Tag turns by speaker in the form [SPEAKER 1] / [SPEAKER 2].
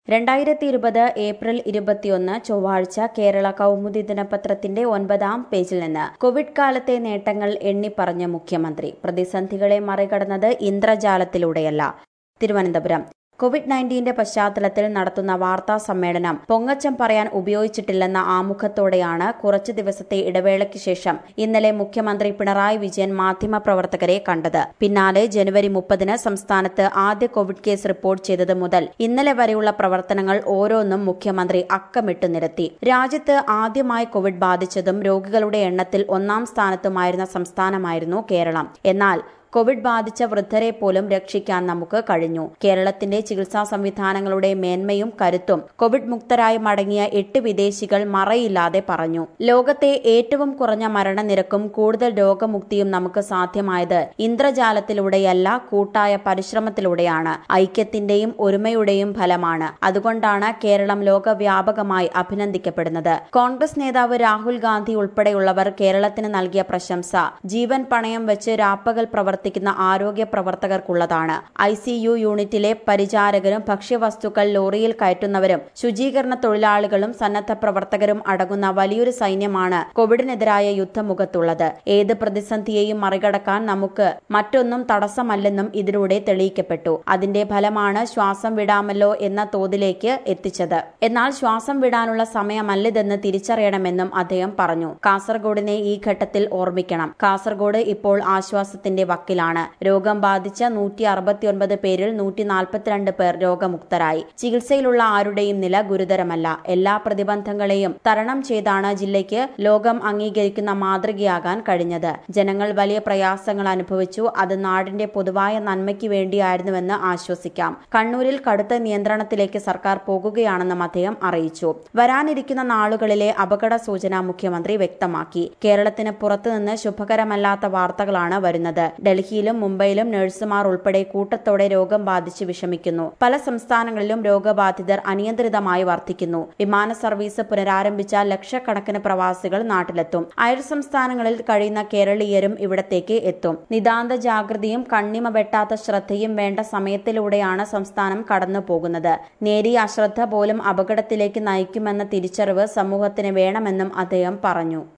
[SPEAKER 1] രണ്ടായിരത്തി ഇരുപത് ഏപ്രിൽ ഇരുപത്തിയൊന്ന് ചൊവ്വാഴ്ച കേരള കൗമുദി ദിനപത്രത്തിന്റെ ഒൻപതാം പേജിൽ നിന്ന് കോവിഡ് കാലത്തെ നേട്ടങ്ങൾ എണ്ണിപ്പറഞ്ഞ മുഖ്യമന്ത്രി പ്രതിസന്ധികളെ മറികടന്നത് ഇന്ദ്രജാലത്തിലൂടെയല്ല തിരുവനന്തപുരം കോവിഡ് നയൻറ്റീന്റെ പശ്ചാത്തലത്തിൽ നടത്തുന്ന വാർത്താ സമ്മേളനം പൊങ്ങച്ചം പറയാൻ ഉപയോഗിച്ചിട്ടില്ലെന്ന ആമുഖത്തോടെയാണ് കുറച്ചു ദിവസത്തെ ഇടവേളയ്ക്ക് ശേഷം ഇന്നലെ മുഖ്യമന്ത്രി പിണറായി വിജയൻ മാധ്യമപ്രവർത്തകരെ കണ്ടത് പിന്നാലെ ജനുവരി മുപ്പതിന് സംസ്ഥാനത്ത് ആദ്യ കോവിഡ് കേസ് റിപ്പോർട്ട് ചെയ്തത് മുതൽ ഇന്നലെ വരെയുള്ള പ്രവർത്തനങ്ങൾ ഓരോന്നും മുഖ്യമന്ത്രി അക്കമിട്ട് നിരത്തി രാജ്യത്ത് ആദ്യമായി കോവിഡ് ബാധിച്ചതും രോഗികളുടെ എണ്ണത്തിൽ ഒന്നാം സ്ഥാനത്തുമായിരുന്ന സംസ്ഥാനമായിരുന്നു കേരളം എന്നാൽ കോവിഡ് ബാധിച്ച വൃദ്ധരെ പോലും രക്ഷിക്കാൻ നമുക്ക് കഴിഞ്ഞു കേരളത്തിന്റെ ചികിത്സാ സംവിധാനങ്ങളുടെ മേന്മയും കരുത്തും കോവിഡ് മുക്തരായി മടങ്ങിയ എട്ട് വിദേശികൾ മറയില്ലാതെ പറഞ്ഞു ലോകത്തെ ഏറ്റവും കുറഞ്ഞ മരണനിരക്കും കൂടുതൽ രോഗമുക്തിയും നമുക്ക് സാധ്യമായത് ഇന്ദ്രജാലത്തിലൂടെയല്ല കൂട്ടായ പരിശ്രമത്തിലൂടെയാണ് ഐക്യത്തിന്റെയും ഒരുമയുടെയും ഫലമാണ് അതുകൊണ്ടാണ് കേരളം ലോകവ്യാപകമായി അഭിനന്ദിക്കപ്പെടുന്നത് കോൺഗ്രസ് നേതാവ് രാഹുൽ ഗാന്ധി ഉൾപ്പെടെയുള്ളവർ കേരളത്തിന് നൽകിയ പ്രശംസ ജീവൻ പണയം വെച്ച് രാപ്പകൽ പ്രവർത്തി പ്രവർത്തിക്കുന്ന ആരോഗ്യ പ്രവർത്തകർക്കുള്ളതാണ് ഐ സി യു യൂണിറ്റിലെ പരിചാരകരും ഭക്ഷ്യവസ്തുക്കൾ ലോറിയിൽ കയറ്റുന്നവരും ശുചീകരണ തൊഴിലാളികളും സന്നദ്ധ പ്രവർത്തകരും അടങ്ങുന്ന വലിയൊരു സൈന്യമാണ് കോവിഡിനെതിരായ യുദ്ധമുഖത്തുള്ളത് ഏത് പ്രതിസന്ധിയെയും മറികടക്കാൻ നമുക്ക് മറ്റൊന്നും തടസ്സമല്ലെന്നും ഇതിലൂടെ തെളിയിക്കപ്പെട്ടു അതിന്റെ ഫലമാണ് ശ്വാസം വിടാമല്ലോ എന്ന തോതിലേക്ക് എത്തിച്ചത് എന്നാൽ ശ്വാസം വിടാനുള്ള സമയമല്ലിതെന്ന് തിരിച്ചറിയണമെന്നും അദ്ദേഹം പറഞ്ഞു കാസർഗോഡിനെ ഈ ഘട്ടത്തിൽ ഓർമ്മിക്കണം കാസർഗോഡ് ഇപ്പോൾ ആശ്വാസത്തിന്റെ വക്കിൽ വക്കിലാണ് രോഗം ബാധിച്ച നൂറ്റി അറുപത്തിയൊൻപത് പേരിൽ നൂറ്റി നാൽപ്പത്തിരണ്ട് പേർ രോഗമുക്തരായി ചികിത്സയിലുള്ള ആരുടെയും നില ഗുരുതരമല്ല എല്ലാ പ്രതിബന്ധങ്ങളെയും തരണം ചെയ്താണ് ജില്ലയ്ക്ക് ലോകം അംഗീകരിക്കുന്ന മാതൃകയാകാൻ കഴിഞ്ഞത് ജനങ്ങൾ വലിയ പ്രയാസങ്ങൾ അനുഭവിച്ചു അത് നാടിന്റെ പൊതുവായ നന്മയ്ക്ക് വേണ്ടിയായിരുന്നുവെന്ന് ആശ്വസിക്കാം കണ്ണൂരിൽ കടുത്ത നിയന്ത്രണത്തിലേക്ക് സർക്കാർ പോകുകയാണെന്നും അദ്ദേഹം അറിയിച്ചു വരാനിരിക്കുന്ന നാളുകളിലെ അപകട സൂചന മുഖ്യമന്ത്രി വ്യക്തമാക്കി കേരളത്തിന് പുറത്തുനിന്ന് ശുഭകരമല്ലാത്ത വാർത്തകളാണ് വരുന്നത് ഡൽഹിയിലും മുംബൈയിലും നഴ്സുമാർ ഉൾപ്പെടെ കൂട്ടത്തോടെ രോഗം ബാധിച്ച് വിഷമിക്കുന്നു പല സംസ്ഥാനങ്ങളിലും രോഗബാധിതർ അനിയന്ത്രിതമായി വർദ്ധിക്കുന്നു വിമാന സർവീസ് പുനരാരംഭിച്ച ലക്ഷക്കണക്കിന് പ്രവാസികൾ നാട്ടിലെത്തും അയൽ സംസ്ഥാനങ്ങളിൽ കഴിയുന്ന കേരളീയരും ഇവിടത്തേക്ക് എത്തും നിതാന്ത ജാഗ്രതയും കണ്ണിമ വെട്ടാത്ത ശ്രദ്ധയും വേണ്ട സമയത്തിലൂടെയാണ് സംസ്ഥാനം കടന്നു പോകുന്നത് നേരിയ അശ്രദ്ധ പോലും അപകടത്തിലേക്ക് നയിക്കുമെന്ന തിരിച്ചറിവ് സമൂഹത്തിന് വേണമെന്നും അദ്ദേഹം പറഞ്ഞു